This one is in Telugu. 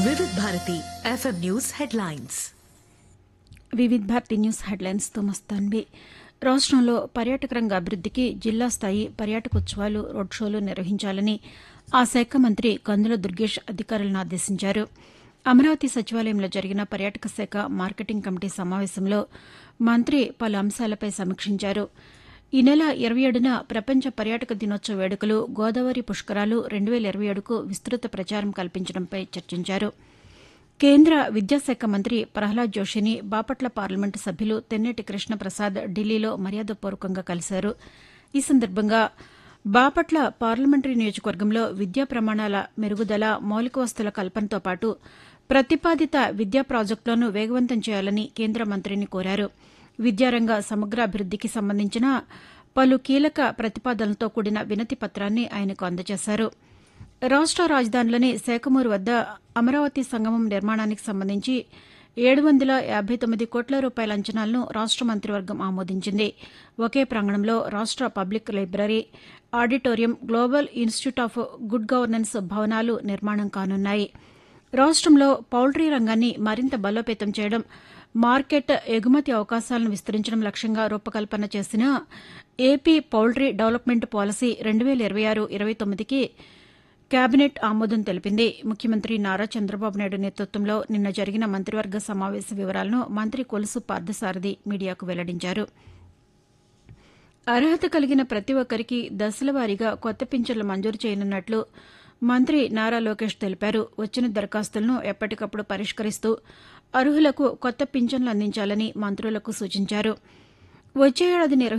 వివిధ Bharati FM news headlines Vividh Bharati news హెడ్లైన్స్తో మస్తాన్వి రాష్ట్రంలో పర్యాటక రంగ అభివృద్దికి జిల్లా స్థాయి పర్యాటకోత్సవాలు రోడ్ షోలు నిర్వహించాలని ఆ శాఖ మంత్రి కందుల దుర్గేష్ అధికారులను ఆదేశించారు అమరావతి సచివాలయంలో జరిగిన పర్యాటక శాఖ మార్కెటింగ్ కమిటీ సమావేశంలో మంత్రి పలు అంశాలపై సమీక్షించారు ఈ నెల ఇరవై ఏడున ప్రపంచ పర్యాటక దినోత్సవ వేడుకలు గోదావరి పుష్కరాలు రెండు వేల ఇరవై ఏడుకు విస్తృత ప్రచారం కల్పించడంపై చర్చించారు కేంద్ర విద్యాశాఖ మంత్రి ప్రహ్లాద్ జోషిని బాపట్ల పార్లమెంటు సభ్యులు తెన్నేటి కృష్ణప్రసాద్ ఢిల్లీలో మర్యాదపూర్వకంగా కలిశారు ఈ సందర్భంగా బాపట్ల పార్లమెంటరీ నియోజకవర్గంలో విద్యా ప్రమాణాల మెరుగుదల మౌలిక వస్తుల కల్పనతో పాటు ప్రతిపాదిత విద్యా ప్రాజెక్టులను వేగవంతం చేయాలని కేంద్ర మంత్రిని కోరారు విద్యారంగ సమగ్రాభివృద్దికి సంబంధించిన పలు కీలక ప్రతిపాదనలతో కూడిన వినతి పత్రాన్ని ఆయనకు అందజేశారు రాష్ట రాజధానిలోని శాఖమూరు వద్ద అమరావతి సంగమం నిర్మాణానికి సంబంధించి ఏడు వందల యాబై తొమ్మిది కోట్ల రూపాయల అంచనాలను రాష్ట మంత్రివర్గం ఆమోదించింది ఒకే ప్రాంగణంలో రాష్ట public library auditorium global institute of good governance భవనాలు నిర్మాణం కానున్నాయి రాష్టంలో పౌల్ట్రీ రంగాన్ని మరింత బలోపేతం చేయడం మార్కెట్ ఎగుమతి అవకాశాలను విస్తరించడం లక్ష్యంగా రూపకల్పన చేసిన ఏపీ పౌల్ట్రీ డెవలప్మెంట్ పాలసీ రెండు వేల ఇరవై ఆరు ఇరవై తొమ్మిదికి కేబినెట్ ఆమోదం తెలిపింది ముఖ్యమంత్రి నారా చంద్రబాబు నాయుడు నేతృత్వంలో నిన్న జరిగిన మంత్రివర్గ సమావేశ వివరాలను మంత్రి కొలుసు పార్థసారథి మీడియాకు వెల్లడించారు అర్హత కలిగిన ప్రతి ఒక్కరికి దశలవారీగా కొత్త పింఛన్లు మంజూరు చేయనున్నట్లు మంత్రి నారా లోకేష్ తెలిపారు వచ్చిన దరఖాస్తులను ఎప్పటికప్పుడు పరిష్కరిస్తూ అర్హులకు కొత్త పింఛన్లు అందించాలని మంత్రులకు సూచించారు వచ్చే ఏడాది నిర్వహించే